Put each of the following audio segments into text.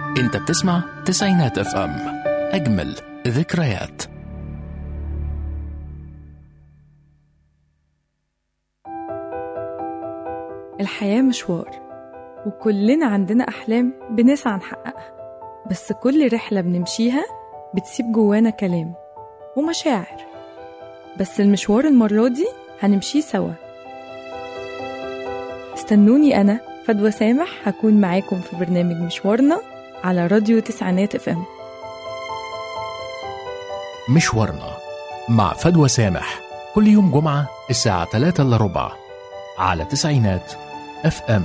انت بتسمع تسعينات اف ام اجمل ذكريات الحياة مشوار وكلنا عندنا أحلام بنسعى نحققها بس كل رحلة بنمشيها بتسيب جوانا كلام ومشاعر بس المشوار المرة دي هنمشيه سوا استنوني أنا فدوى سامح هكون معاكم في برنامج مشوارنا على راديو تسعينات اف ام مشوارنا مع فدوى سامح كل يوم جمعة الساعة 3 إلا ربع على تسعينات اف ام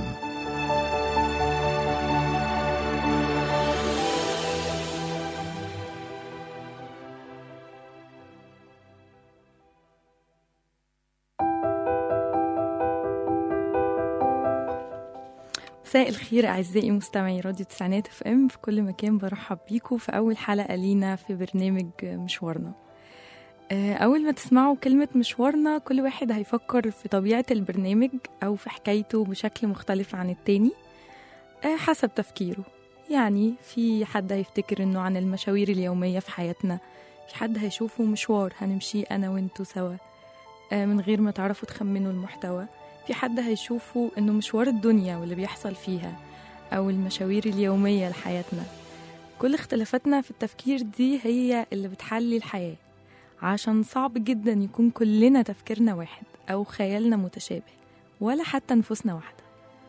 مساء الخير أعزائي مستمعي راديو تسعينات اف ام في كل مكان برحب بيكم في أول حلقة لينا في برنامج مشوارنا آه، أول ما تسمعوا كلمة مشوارنا كل واحد هيفكر في طبيعة البرنامج أو في حكايته بشكل مختلف عن التاني آه، حسب تفكيره يعني في حد هيفتكر إنه عن المشاوير اليومية في حياتنا في حد هيشوفه مشوار هنمشيه أنا وإنتوا سوا آه، من غير ما تعرفوا تخمنوا المحتوى في حد هيشوفه إنه مشوار الدنيا واللي بيحصل فيها أو المشاوير اليومية لحياتنا كل اختلافاتنا في التفكير دي هي اللي بتحلي الحياة عشان صعب جدا يكون كلنا تفكيرنا واحد أو خيالنا متشابه ولا حتى نفوسنا واحدة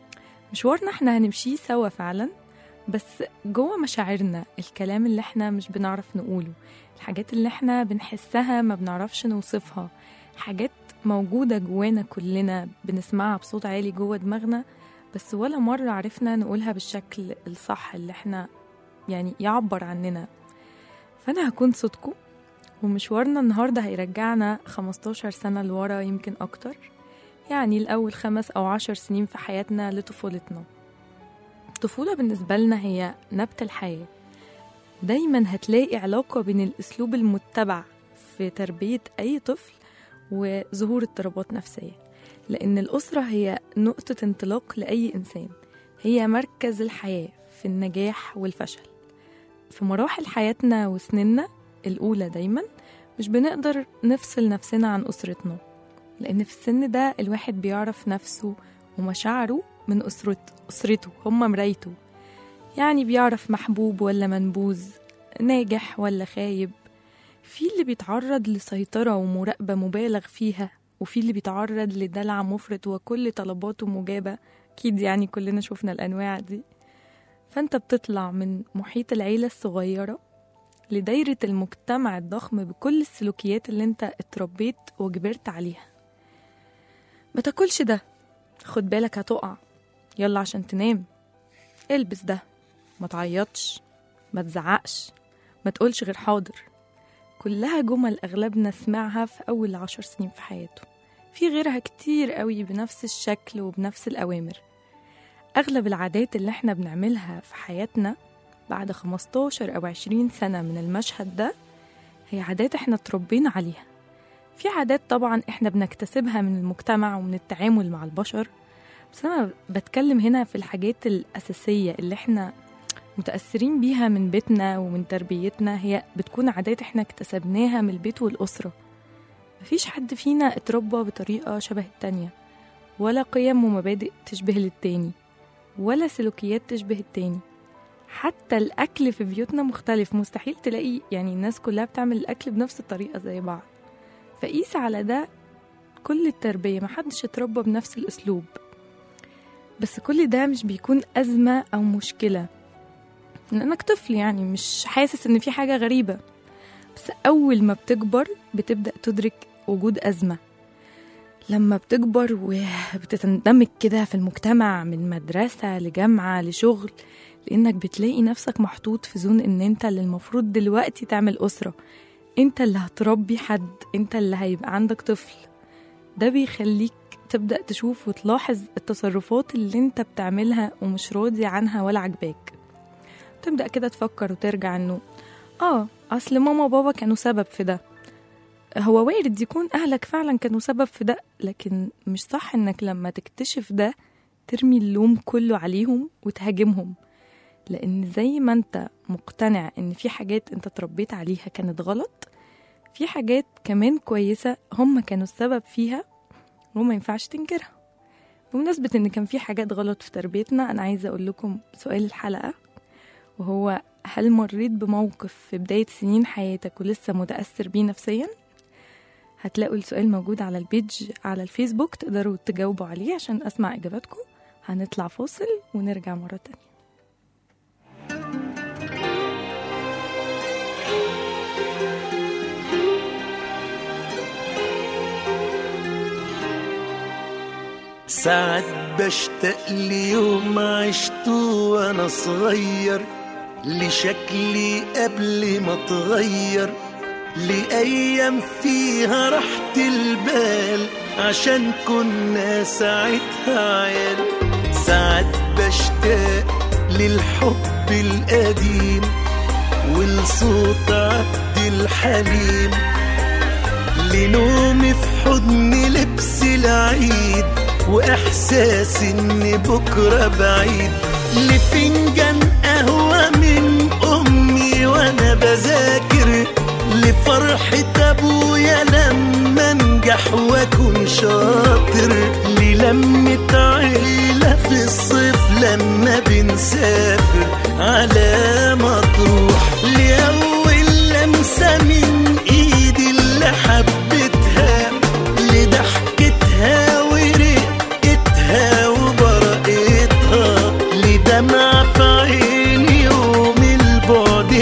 مشوارنا احنا هنمشيه سوا فعلا بس جوه مشاعرنا الكلام اللي احنا مش بنعرف نقوله الحاجات اللي احنا بنحسها ما بنعرفش نوصفها حاجات موجودة جوانا كلنا بنسمعها بصوت عالي جوه دماغنا بس ولا مرة عرفنا نقولها بالشكل الصح اللي احنا يعني يعبر عننا فأنا هكون صوتكم ومشوارنا النهاردة هيرجعنا 15 سنة لورا يمكن أكتر يعني الأول خمس أو عشر سنين في حياتنا لطفولتنا الطفولة بالنسبة لنا هي نبت الحياة دايما هتلاقي علاقة بين الأسلوب المتبع في تربية أي طفل وظهور اضطرابات نفسية لأن الأسرة هي نقطة انطلاق لأي إنسان هي مركز الحياة في النجاح والفشل في مراحل حياتنا وسننا الأولى دايما مش بنقدر نفصل نفسنا عن أسرتنا لأن في السن ده الواحد بيعرف نفسه ومشاعره من أسرته أسرته هم مرايته يعني بيعرف محبوب ولا منبوذ ناجح ولا خايب في اللي بيتعرض لسيطرة ومراقبة مبالغ فيها وفي اللي بيتعرض لدلع مفرط وكل طلباته مجابة أكيد يعني كلنا شفنا الأنواع دي فأنت بتطلع من محيط العيلة الصغيرة لدايرة المجتمع الضخم بكل السلوكيات اللي انت اتربيت وجبرت عليها ما تاكلش ده خد بالك هتقع يلا عشان تنام البس ده ما تعيطش ما تزعقش ما تقولش غير حاضر كلها جمل أغلبنا سمعها في أول عشر سنين في حياته في غيرها كتير قوي بنفس الشكل وبنفس الأوامر أغلب العادات اللي احنا بنعملها في حياتنا بعد 15 أو 20 سنة من المشهد ده هي عادات احنا اتربينا عليها في عادات طبعا احنا بنكتسبها من المجتمع ومن التعامل مع البشر بس أنا بتكلم هنا في الحاجات الأساسية اللي احنا متأثرين بيها من بيتنا ومن تربيتنا هي بتكون عادات احنا اكتسبناها من البيت والأسرة مفيش حد فينا اتربى بطريقة شبه التانية ولا قيم ومبادئ تشبه للتاني ولا سلوكيات تشبه التاني حتى الأكل في بيوتنا مختلف مستحيل تلاقي يعني الناس كلها بتعمل الأكل بنفس الطريقة زي بعض فقيس على ده كل التربية محدش اتربى بنفس الأسلوب بس كل ده مش بيكون أزمة أو مشكلة لأنك طفل يعني مش حاسس إن في حاجة غريبة بس أول ما بتكبر بتبدأ تدرك وجود أزمة لما بتكبر وبتندمج كده في المجتمع من مدرسة لجامعة لشغل لانك بتلاقي نفسك محطوط في زون ان انت اللي المفروض دلوقتي تعمل اسره انت اللي هتربي حد انت اللي هيبقى عندك طفل ده بيخليك تبدا تشوف وتلاحظ التصرفات اللي انت بتعملها ومش راضي عنها ولا عجباك تبدا كده تفكر وترجع انه اه اصل ماما وبابا كانوا سبب في ده هو وارد يكون اهلك فعلا كانوا سبب في ده لكن مش صح انك لما تكتشف ده ترمي اللوم كله عليهم وتهاجمهم لأن زي ما أنت مقتنع إن في حاجات أنت اتربيت عليها كانت غلط في حاجات كمان كويسة هم كانوا السبب فيها وما ينفعش تنكرها بمناسبة إن كان في حاجات غلط في تربيتنا أنا عايزة أقول لكم سؤال الحلقة وهو هل مريت بموقف في بداية سنين حياتك ولسه متأثر بيه نفسيا؟ هتلاقوا السؤال موجود على البيج على الفيسبوك تقدروا تجاوبوا عليه عشان أسمع إجاباتكم هنطلع فاصل ونرجع مرة تانية ساعات بشتاق ليوم عشته وانا صغير لشكلي قبل ما اتغير لأيام فيها راحة البال عشان كنا ساعتها عيال ساعات بشتاق للحب القديم ولصوت عبد الحليم لنومي في حضن لبس العيد واحساس ان بكره بعيد لفنجان قهوه من امي وانا بذاكر لفرحة ابويا لما انجح واكون شاطر للمة عيلة في الصيف لما بنسافر على مطروح لأول لمسة من ايدي اللي حبيتها لضحكتها ورقتها وبرقتها لدمع في عيني يوم البعد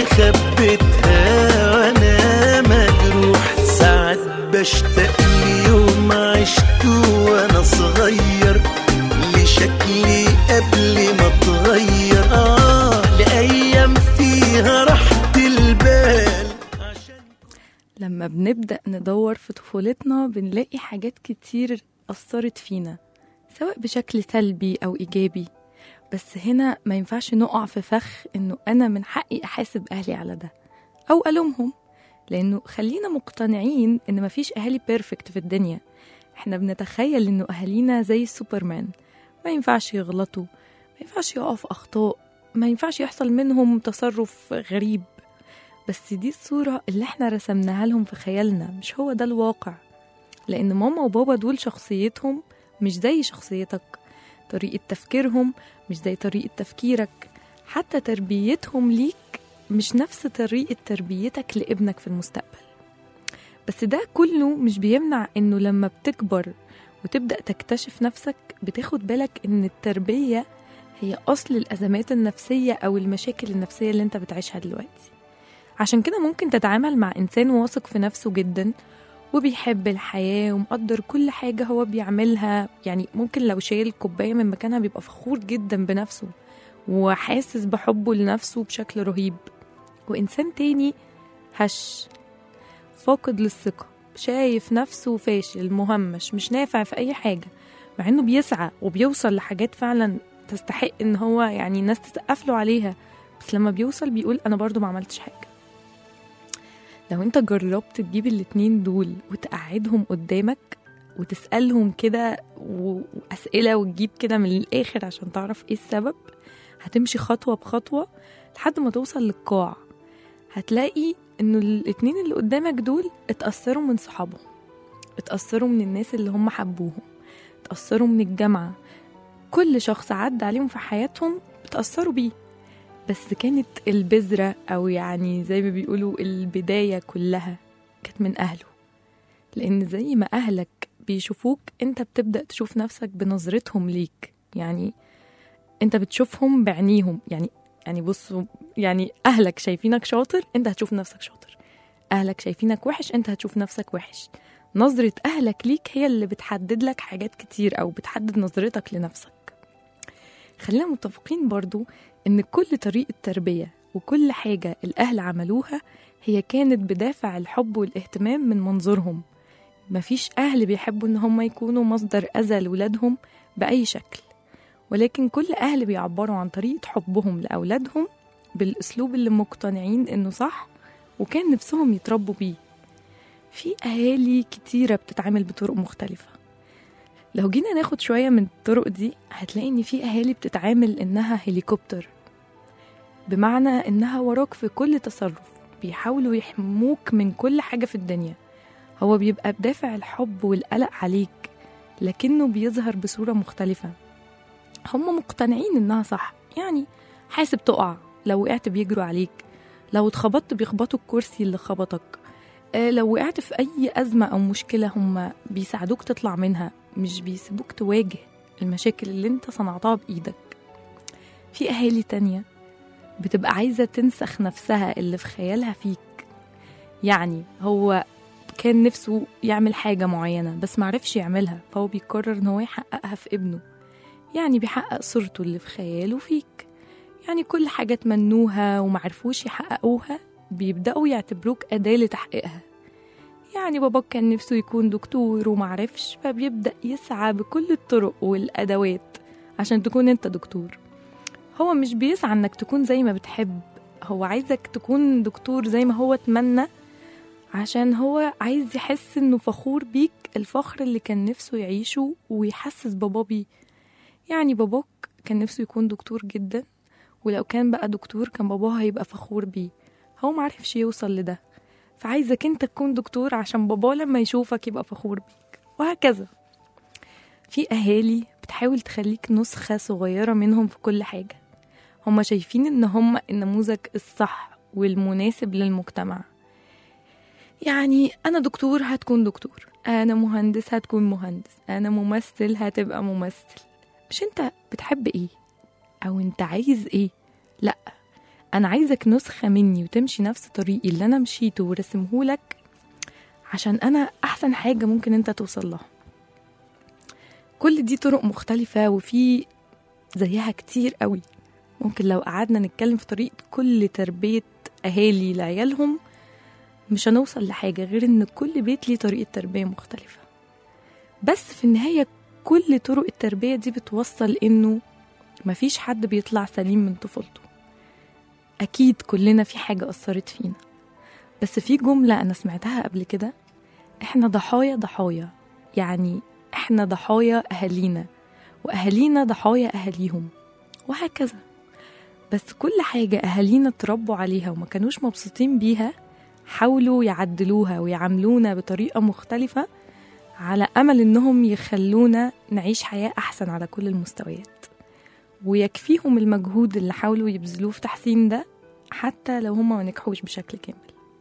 خبتها وانا مجروح ساعات بشتاق ليوم عشته وانا صغير لشكلي قبل ما اتغير اه لايام فيها راحة البال عشان لما بنبدأ ندور في طفولتنا بنلاقي حاجات كتير أثرت فينا سواء بشكل سلبي أو إيجابي بس هنا ما ينفعش نقع في فخ إنه أنا من حقي أحاسب أهلي على ده أو ألومهم لأنه خلينا مقتنعين إن مفيش أهالي بيرفكت في الدنيا إحنا بنتخيل إنه أهالينا زي السوبرمان ما ينفعش يغلطوا ما ينفعش يقعوا في أخطاء ما ينفعش يحصل منهم تصرف غريب بس دي الصورة اللي احنا رسمناها لهم في خيالنا مش هو ده الواقع لأن ماما وبابا دول شخصيتهم مش زي شخصيتك طريقة تفكيرهم مش زي طريقة تفكيرك حتى تربيتهم ليك مش نفس طريقة تربيتك لابنك في المستقبل بس ده كله مش بيمنع انه لما بتكبر وتبدأ تكتشف نفسك بتاخد بالك ان التربية هي أصل الأزمات النفسية أو المشاكل النفسية اللي انت بتعيشها دلوقتي عشان كده ممكن تتعامل مع إنسان واثق في نفسه جدا وبيحب الحياة ومقدر كل حاجة هو بيعملها يعني ممكن لو شايل كوباية من مكانها بيبقى فخور جدا بنفسه وحاسس بحبه لنفسه بشكل رهيب وإنسان تاني هش فاقد للثقة شايف نفسه فاشل مهمش مش نافع في أي حاجة مع إنه بيسعى وبيوصل لحاجات فعلا تستحق إن هو يعني الناس تسقف له عليها بس لما بيوصل بيقول أنا برضو ما عملتش حاجة لو انت جربت تجيب الاتنين دول وتقعدهم قدامك وتسألهم كده و- وأسئلة وتجيب كده من الآخر عشان تعرف ايه السبب هتمشي خطوة بخطوة لحد ما توصل للقاع هتلاقي انه الاتنين اللي قدامك دول اتأثروا من صحابهم اتأثروا من الناس اللي هم حبوهم اتأثروا من الجامعة كل شخص عدى عليهم في حياتهم اتأثروا بيه بس كانت البذرة أو يعني زي ما بيقولوا البداية كلها كانت من أهله لأن زي ما أهلك بيشوفوك أنت بتبدأ تشوف نفسك بنظرتهم ليك يعني أنت بتشوفهم بعينيهم يعني يعني بصوا يعني أهلك شايفينك شاطر أنت هتشوف نفسك شاطر أهلك شايفينك وحش أنت هتشوف نفسك وحش نظرة أهلك ليك هي اللي بتحدد لك حاجات كتير أو بتحدد نظرتك لنفسك خلينا متفقين برضو إن كل طريقة تربية وكل حاجة الأهل عملوها هي كانت بدافع الحب والاهتمام من منظورهم مفيش أهل بيحبوا إن هم يكونوا مصدر أذى لولادهم بأي شكل ولكن كل أهل بيعبروا عن طريقة حبهم لأولادهم بالأسلوب اللي مقتنعين إنه صح وكان نفسهم يتربوا بيه في أهالي كتيرة بتتعامل بطرق مختلفة لو جينا ناخد شوية من الطرق دي هتلاقي إن في أهالي بتتعامل إنها هليكوبتر بمعنى إنها وراك في كل تصرف بيحاولوا يحموك من كل حاجة في الدنيا هو بيبقى بدافع الحب والقلق عليك لكنه بيظهر بصورة مختلفة هم مقتنعين إنها صح يعني حاسب تقع لو وقعت بيجروا عليك لو اتخبطت بيخبطوا الكرسي اللي خبطك آه، لو وقعت في أي أزمة أو مشكلة هم بيساعدوك تطلع منها مش بيسيبوك تواجه المشاكل اللي انت صنعتها بإيدك في أهالي تانية بتبقى عايزة تنسخ نفسها اللي في خيالها فيك يعني هو كان نفسه يعمل حاجة معينة بس معرفش يعملها فهو بيقرر ان هو يحققها في ابنه يعني بيحقق صورته اللي في خياله فيك يعني كل حاجة تمنوها ومعرفوش يحققوها بيبدأوا يعتبروك أداة لتحقيقها يعني باباك كان نفسه يكون دكتور ومعرفش فبيبدأ يسعى بكل الطرق والأدوات عشان تكون انت دكتور هو مش بيسعى انك تكون زي ما بتحب هو عايزك تكون دكتور زي ما هو اتمنى عشان هو عايز يحس انه فخور بيك الفخر اللي كان نفسه يعيشه ويحسس باباه بيه يعني باباك كان نفسه يكون دكتور جدا ولو كان بقى دكتور كان باباه هيبقى فخور بيه هو معرفش يوصل لده فعايزك انت تكون دكتور عشان باباه لما يشوفك يبقى فخور بيك وهكذا في أهالي بتحاول تخليك نسخة صغيرة منهم في كل حاجة هما شايفين إن هما النموذج الصح والمناسب للمجتمع يعني أنا دكتور هتكون دكتور أنا مهندس هتكون مهندس أنا ممثل هتبقى ممثل مش أنت بتحب إيه أو أنت عايز إيه لأ أنا عايزك نسخة مني وتمشي نفس طريقي اللي أنا مشيته ورسمهولك عشان أنا أحسن حاجة ممكن أنت توصل لها كل دي طرق مختلفة وفي زيها كتير قوي ممكن لو قعدنا نتكلم في طريقة كل تربية أهالي لعيالهم مش هنوصل لحاجة غير إن كل بيت ليه طريقة تربية مختلفة بس في النهاية كل طرق التربية دي بتوصل إنه مفيش حد بيطلع سليم من طفولته أكيد كلنا في حاجة أثرت فينا بس في جملة أنا سمعتها قبل كده إحنا ضحايا ضحايا يعني إحنا ضحايا أهالينا وأهالينا ضحايا أهاليهم وهكذا بس كل حاجة أهالينا اتربوا عليها وما كانوش مبسوطين بيها حاولوا يعدلوها ويعاملونا بطريقة مختلفة على أمل إنهم يخلونا نعيش حياة أحسن على كل المستويات ويكفيهم المجهود اللي حاولوا يبذلوه في تحسين ده حتى لو هما ما نجحوش بشكل كامل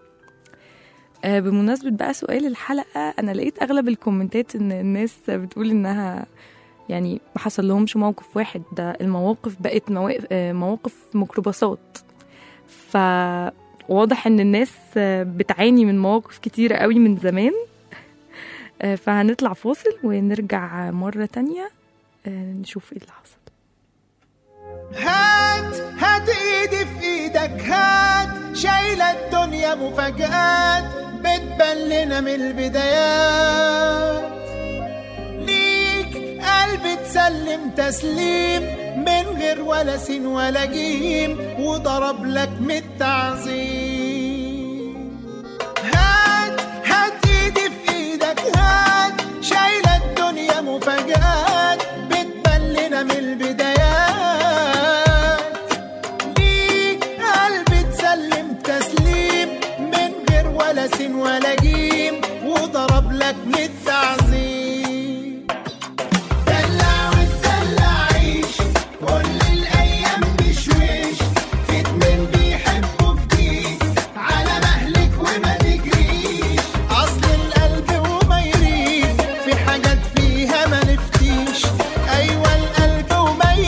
آه، بمناسبة بقى سؤال الحلقة أنا لقيت أغلب الكومنتات إن الناس بتقول إنها يعني ما حصل لهمش موقف واحد ده المواقف بقت مواقف, آه، مواقف ميكروباصات فواضح إن الناس آه، بتعاني من مواقف كتيرة قوي من زمان آه، فهنطلع فاصل ونرجع مرة تانية آه، نشوف ايه اللي حصل هات هات ايدي في ايدك هات شايلة الدنيا مفاجآت بتبان لنا من البدايات ليك قلب تسلم تسليم من غير ولا سين ولا جيم وضرب لك من التعظيم هات هات ايدي في ايدك هات شايلة الدنيا مفاجآت بتبان لنا من البدايات ليك قلب تسلم تسليم من غير ولا سين ولا جيم وضرب لك من التعظيم دلع وتدلع عيش كل الايام بشويش في اتنين بيحبوا جديد على مهلك وما تجريش اصل القلب وما يريد في حاجات فيها ما نفتيش ايوه القلب وما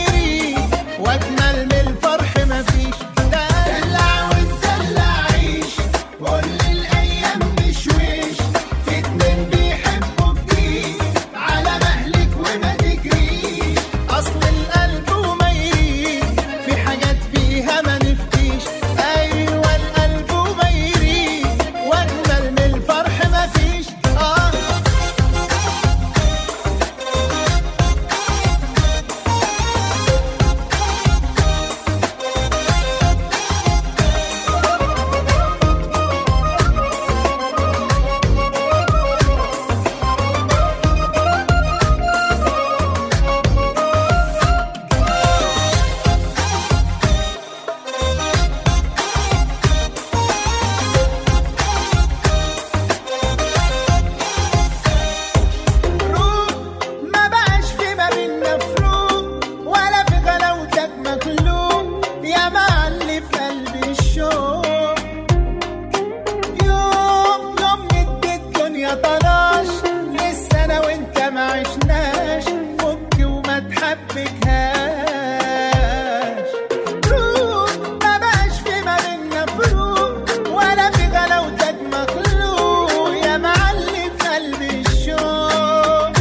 تحبكهاش روح ما بقاش في ما بينا فروق ولا في غلاوتك مخلوق يا معلم في قلب الشوق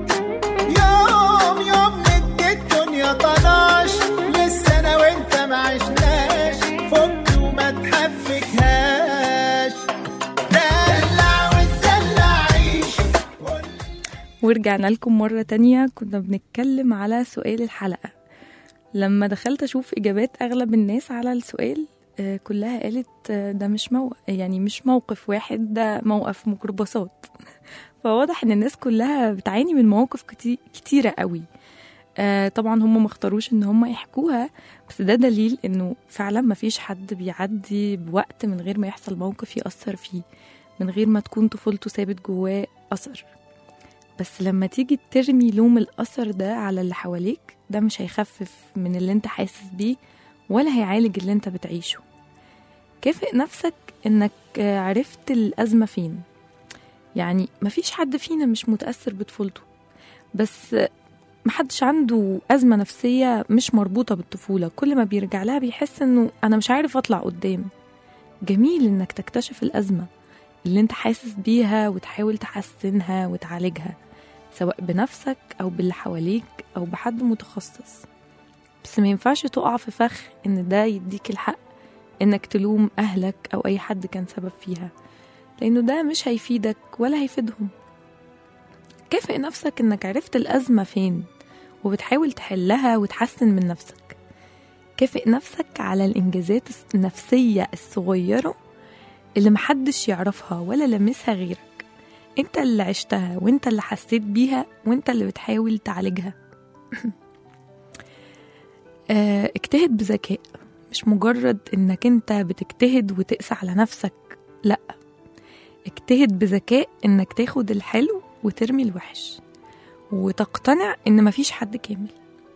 يوم يوم ندي الدنيا طناش لسه انا وانت ما عشناش فك وما تحبكهاش دلع وتدلع عيش ورجعنا لكم مرة تانية كنا بنتكلم على سؤال الحلقة لما دخلت أشوف إجابات أغلب الناس على السؤال آه، كلها قالت آه، ده مش مو... يعني مش موقف واحد ده موقف ميكروباصات فواضح ان الناس كلها بتعاني من مواقف كتي... كتيرة قوي آه طبعا هم ما اختاروش ان هم يحكوها بس ده دليل انه فعلا ما فيش حد بيعدي بوقت من غير ما يحصل موقف يأثر فيه من غير ما تكون طفولته ثابت جواه أثر بس لما تيجي ترمي لوم الأثر ده على اللي حواليك ده مش هيخفف من اللي انت حاسس بيه ولا هيعالج اللي انت بتعيشه كافئ نفسك انك آه، عرفت الأزمة فين يعني مفيش حد فينا مش متأثر بطفولته بس آه، محدش عنده أزمة نفسية مش مربوطة بالطفولة كل ما بيرجع لها بيحس انه أنا مش عارف أطلع قدام جميل انك تكتشف الأزمة اللي انت حاسس بيها وتحاول تحسنها وتعالجها سواء بنفسك أو باللي حواليك أو بحد متخصص بس ما ينفعش تقع في فخ إن ده يديك الحق إنك تلوم أهلك أو أي حد كان سبب فيها لأنه ده مش هيفيدك ولا هيفيدهم كافئ نفسك إنك عرفت الأزمة فين وبتحاول تحلها وتحسن من نفسك كافئ نفسك على الإنجازات النفسية الصغيرة اللي محدش يعرفها ولا لمسها غيرك انت اللي عشتها وانت اللي حسيت بيها وانت اللي بتحاول تعالجها آه، اجتهد بذكاء مش مجرد انك انت بتجتهد وتقسى على نفسك لا اجتهد بذكاء انك تاخد الحلو وترمي الوحش وتقتنع ان مفيش حد كامل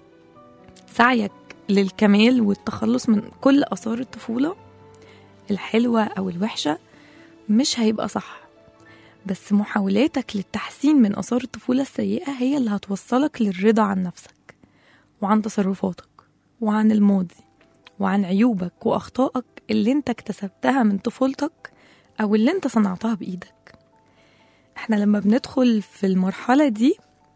سعيك للكمال والتخلص من كل اثار الطفوله الحلوه او الوحشه مش هيبقى صح بس محاولاتك للتحسين من آثار الطفولة السيئة هي اللي هتوصلك للرضا عن نفسك وعن تصرفاتك وعن الماضي وعن عيوبك وأخطائك اللي انت اكتسبتها من طفولتك أو اللي انت صنعتها بإيدك احنا لما بندخل في المرحلة دي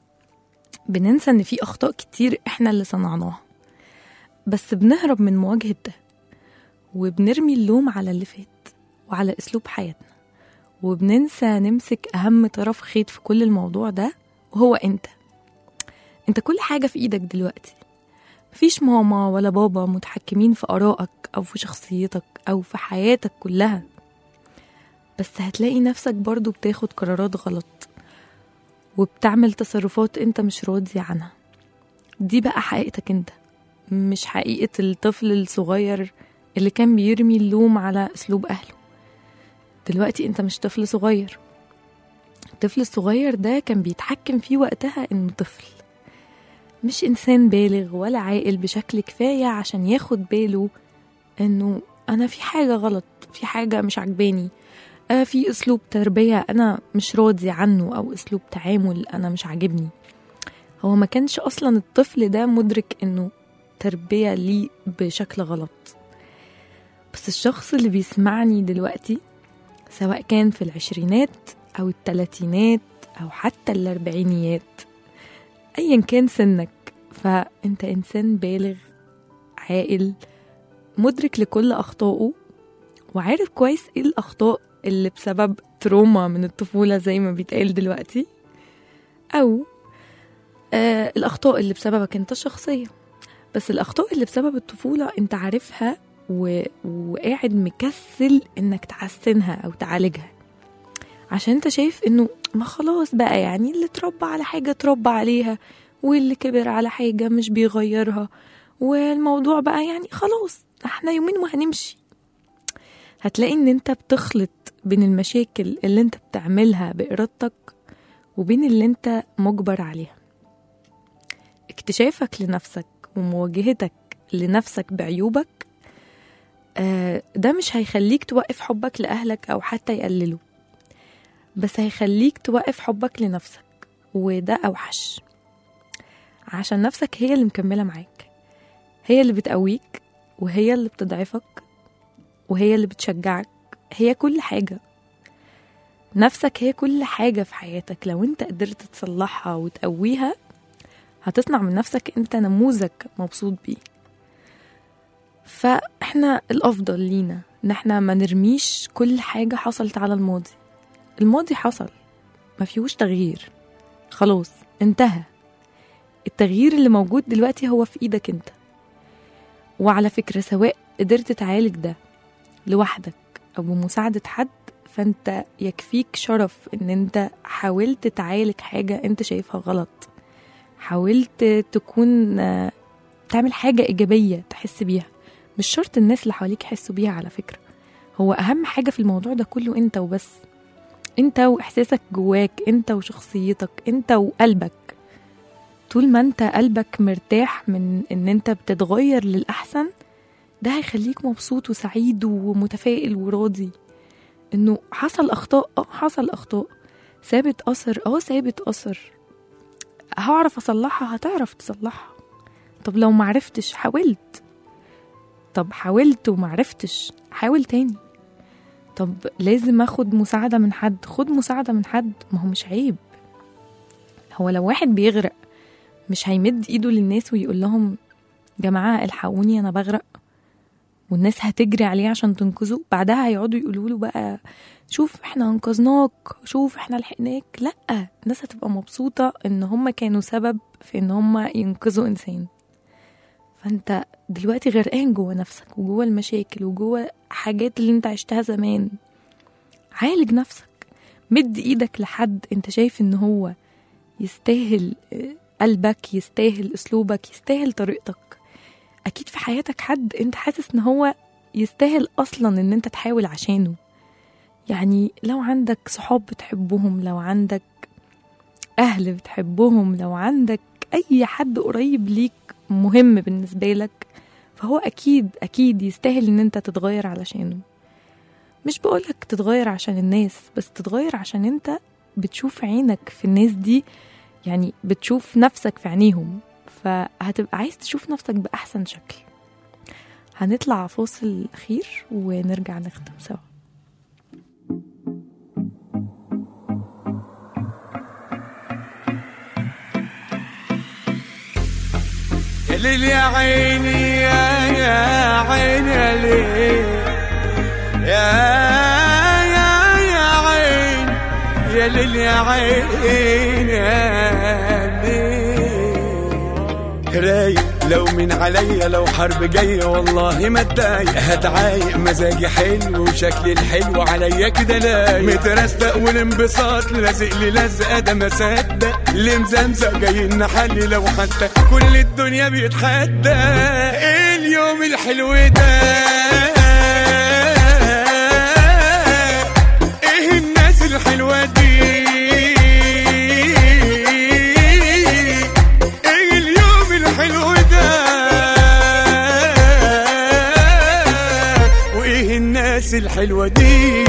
بننسى ان في أخطاء كتير احنا اللي صنعناها بس بنهرب من مواجهة ده وبنرمي اللوم على اللي فات وعلى أسلوب حياتنا وبننسى نمسك أهم طرف خيط في كل الموضوع ده وهو أنت أنت كل حاجة في إيدك دلوقتي مفيش ماما ولا بابا متحكمين في آرائك أو في شخصيتك أو في حياتك كلها بس هتلاقي نفسك برضو بتاخد قرارات غلط وبتعمل تصرفات انت مش راضي عنها دي بقى حقيقتك انت مش حقيقة الطفل الصغير اللي كان بيرمي اللوم على أسلوب أهله دلوقتي انت مش طفل صغير الطفل الصغير ده كان بيتحكم فيه وقتها انه طفل مش انسان بالغ ولا عاقل بشكل كفاية عشان ياخد باله انه انا في حاجة غلط في حاجة مش عجباني آه في اسلوب تربية انا مش راضي عنه او اسلوب تعامل انا مش عاجبني هو ما كانش اصلا الطفل ده مدرك انه تربية ليه بشكل غلط بس الشخص اللي بيسمعني دلوقتي سواء كان في العشرينات أو التلاتينات أو حتى الأربعينيات أيا كان سنك فأنت إنسان بالغ عاقل مدرك لكل أخطائه وعارف كويس إيه الأخطاء اللي بسبب تروما من الطفولة زي ما بيتقال دلوقتي أو آه الأخطاء اللي بسببك أنت الشخصية بس الأخطاء اللي بسبب الطفولة أنت عارفها و... وقاعد مكسل انك تحسنها او تعالجها عشان انت شايف انه ما خلاص بقى يعني اللي اتربى على حاجة اتربى عليها واللي كبر على حاجة مش بيغيرها والموضوع بقى يعني خلاص احنا يومين وهنمشي هتلاقي ان انت بتخلط بين المشاكل اللي انت بتعملها بإرادتك وبين اللي انت مجبر عليها اكتشافك لنفسك ومواجهتك لنفسك بعيوبك آه، ده مش هيخليك توقف حبك لأهلك أو حتى يقلله بس هيخليك توقف حبك لنفسك وده أوحش عشان نفسك هي اللي مكملة معاك هي اللي بتقويك وهي اللي بتضعفك وهي اللي بتشجعك هي كل حاجة نفسك هي كل حاجة في حياتك لو انت قدرت تصلحها وتقويها هتصنع من نفسك انت نموذج مبسوط بيه فاحنا الافضل لينا ان احنا ما نرميش كل حاجة حصلت على الماضي الماضي حصل ما فيهوش تغيير خلاص انتهى التغيير اللي موجود دلوقتي هو في ايدك انت وعلى فكرة سواء قدرت تعالج ده لوحدك او بمساعدة حد فانت يكفيك شرف ان انت حاولت تعالج حاجة انت شايفها غلط حاولت تكون آه، تعمل حاجة إيجابية تحس بيها مش شرط الناس اللي حواليك يحسوا بيها على فكرة هو أهم حاجة في الموضوع ده كله أنت وبس أنت وإحساسك جواك أنت وشخصيتك أنت وقلبك طول ما أنت قلبك مرتاح من إن أنت بتتغير للأحسن ده هيخليك مبسوط وسعيد ومتفائل وراضي إنه حصل أخطاء أه حصل أخطاء سابت أثر أه سابت أثر هعرف أصلحها هتعرف تصلحها طب لو معرفتش حاولت طب حاولت ومعرفتش حاول تاني طب لازم اخد مساعدة من حد خد مساعدة من حد ما هو مش عيب هو لو واحد بيغرق مش هيمد ايده للناس ويقول لهم جماعة الحقوني انا بغرق والناس هتجري عليه عشان تنقذه بعدها هيقعدوا يقولوا له بقى شوف احنا انقذناك شوف احنا لحقناك لا الناس هتبقى مبسوطة ان هم كانوا سبب في ان هم ينقذوا انسان فانت دلوقتي غرقان جوه نفسك وجوه المشاكل وجوه حاجات اللي انت عشتها زمان عالج نفسك مد ايدك لحد انت شايف ان هو يستاهل آه، قلبك يستاهل اسلوبك يستاهل طريقتك اكيد في حياتك حد انت حاسس ان هو يستاهل اصلا ان انت تحاول عشانه يعني لو عندك صحاب بتحبهم لو عندك اهل بتحبهم لو عندك اي حد قريب ليك مهم بالنسبه لك فهو اكيد اكيد يستاهل ان انت تتغير علشانه مش بقولك تتغير عشان الناس بس تتغير عشان انت بتشوف عينك في الناس دي يعني بتشوف نفسك في عينيهم فهتبقى عايز تشوف نفسك بأحسن شكل هنطلع فاصل أخير ونرجع نختم سوا يا ليل يا عيني يا يا عيني يا ليل يا يا يا عين يا ليل يا عين يا ليل رايق لو من عليا لو حرب جاية والله ما اتضايق هتعايق مزاجي حلو وشكلي الحلو عليا كده لايق مترستق والانبساط لازق لي لزقة ده ما صدق اللي مزمزق جاي نحلي لو حتى كل الدنيا بيتحدى ايه اليوم الحلو ده ايه الناس الحلوة دي ايه اليوم الحلو ده وايه الناس الحلوة دي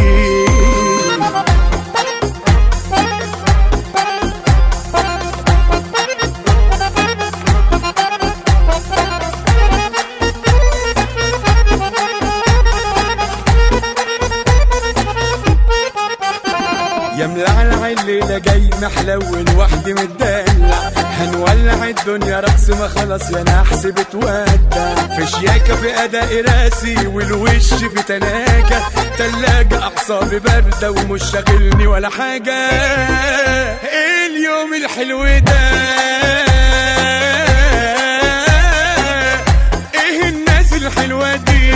يا ملعلع الليلة جاي محلول وحدي متدلع هنولع الدنيا رقص ما خلاص يا نحس بتودع في شياكة في أداء راسي والوش في تلاجة تلاجة أعصابي باردة ومش شاغلني ولا حاجة إيه اليوم الحلو ده إيه الناس الحلوة دي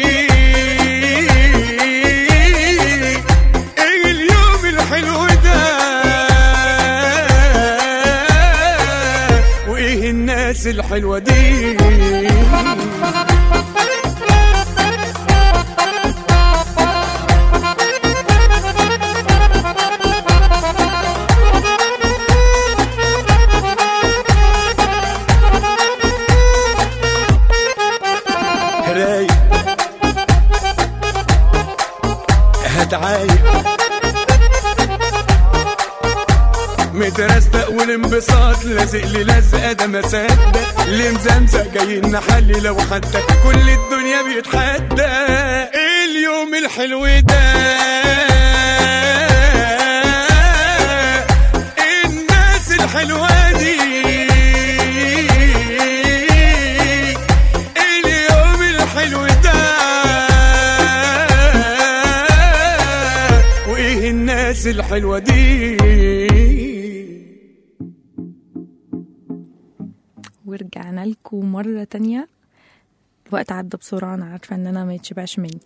ايه اليوم الحلو ده وايه الناس الحلوه دي رايق هتعايق مترستق والانبساط لازق لي لزقه ده ما صدق اللي مزمزق جاي نحلي لو حتى كل الدنيا بيتحدى اليوم الحلو ده الناس الحلوه دي اليوم الحلو ده وايه الناس الحلوه دي ورجعنا لكم مرة تانية الوقت عدى بسرعة أنا عارفة إن أنا ما يتشبعش مني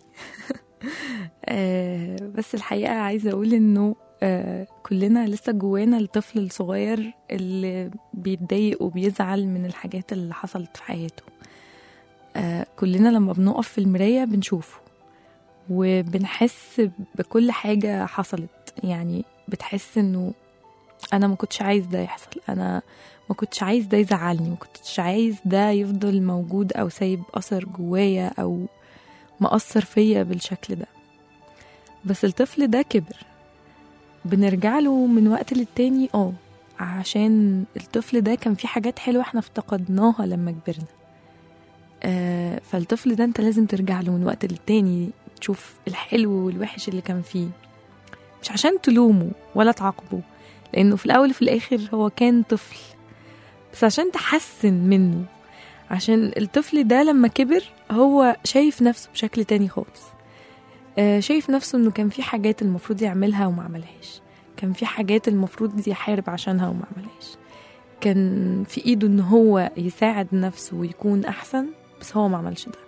آه، بس الحقيقة عايزة أقول إنه آه، كلنا لسه جوانا الطفل الصغير اللي بيتضايق وبيزعل من الحاجات اللي حصلت في حياته آه، كلنا لما بنقف في المراية بنشوفه وبنحس بكل حاجة حصلت يعني بتحس إنه أنا ما كنتش عايز ده يحصل أنا ما كنتش عايز ده يزعلني ما كنتش عايز ده يفضل موجود او سايب اثر جوايا او مأثر فيا بالشكل ده بس الطفل ده كبر بنرجع له من وقت للتاني اه عشان الطفل ده كان في حاجات حلوة احنا افتقدناها لما كبرنا آه فالطفل ده انت لازم ترجع له من وقت للتاني تشوف الحلو والوحش اللي كان فيه مش عشان تلومه ولا تعاقبه لانه في الاول وفي الاخر هو كان طفل بس عشان تحسن منه عشان الطفل ده لما كبر هو شايف نفسه بشكل تاني خالص آه، شايف نفسه انه كان في حاجات المفروض يعملها وما عملهاش كان في حاجات المفروض يحارب عشانها وما عملهاش كان في ايده ان هو يساعد نفسه ويكون احسن بس هو ما عملش ده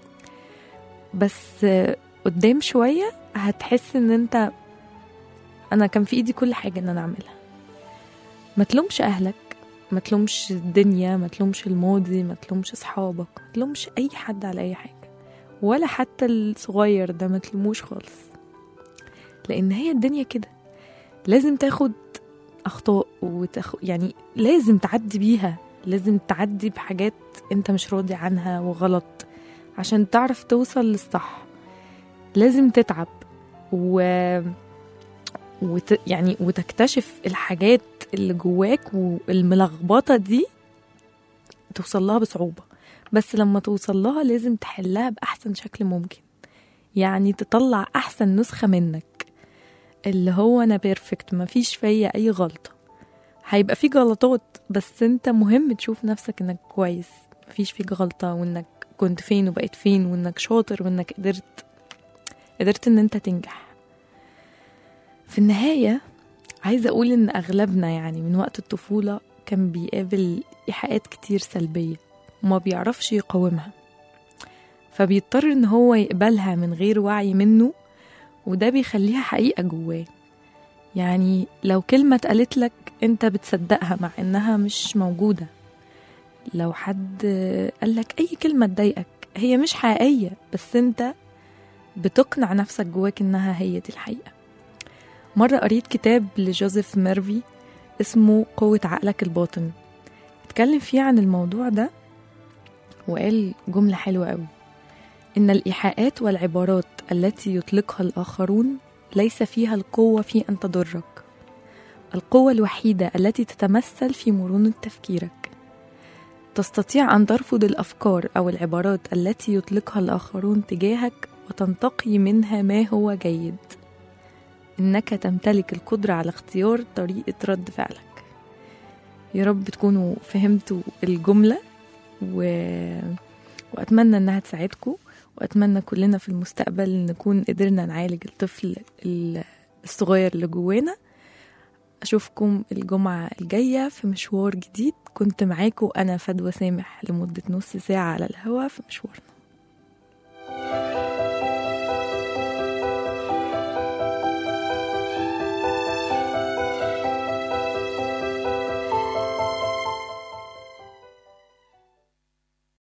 بس آه، قدام شوية هتحس ان انت انا كان في ايدي كل حاجة ان انا اعملها ما تلومش اهلك ما تلومش الدنيا ما تلومش الماضي ما تلومش اصحابك ما تلومش اي حد على اي حاجه ولا حتى الصغير ده ما تلوموش خالص لان هي الدنيا كده لازم تاخد اخطاء وتخ... يعني لازم تعدي بيها لازم تعدي بحاجات انت مش راضي عنها وغلط عشان تعرف توصل للصح لازم تتعب و... وت... يعني وتكتشف الحاجات اللي جواك والملخبطه دي توصل لها بصعوبه بس لما توصل لها لازم تحلها باحسن شكل ممكن يعني تطلع احسن نسخه منك اللي هو انا بيرفكت مفيش فيا اي غلطه هيبقى في غلطات بس انت مهم تشوف نفسك انك كويس مفيش فيك غلطه وانك كنت فين وبقيت فين وانك شاطر وانك قدرت قدرت ان انت تنجح في النهايه عايزة أقول إن أغلبنا يعني من وقت الطفولة كان بيقابل إيحاءات كتير سلبية وما بيعرفش يقاومها فبيضطر إن هو يقبلها من غير وعي منه وده بيخليها حقيقة جواه يعني لو كلمة اتقالت لك أنت بتصدقها مع إنها مش موجودة لو حد قالك أي كلمة تضايقك هي مش حقيقية بس أنت بتقنع نفسك جواك إنها هي دي الحقيقة مرة قريت كتاب لجوزيف ميرفي اسمه قوة عقلك الباطن اتكلم فيه عن الموضوع ده وقال جملة حلوة قوي إن الإيحاءات والعبارات التي يطلقها الآخرون ليس فيها القوة في أن تضرك القوة الوحيدة التي تتمثل في مرونة تفكيرك تستطيع أن ترفض الأفكار أو العبارات التي يطلقها الآخرون تجاهك وتنتقي منها ما هو جيد إنك تمتلك القدرة على اختيار طريقة رد فعلك يا رب تكونوا فهمتوا الجملة و... وأتمنى إنها تساعدكم وأتمنى كلنا في المستقبل نكون قدرنا نعالج الطفل ال- الصغير اللي جوانا أشوفكم الجمعة الجاية في مشوار جديد كنت معاكم أنا فدوى سامح لمدة نص ساعة على الهوا في مشوارنا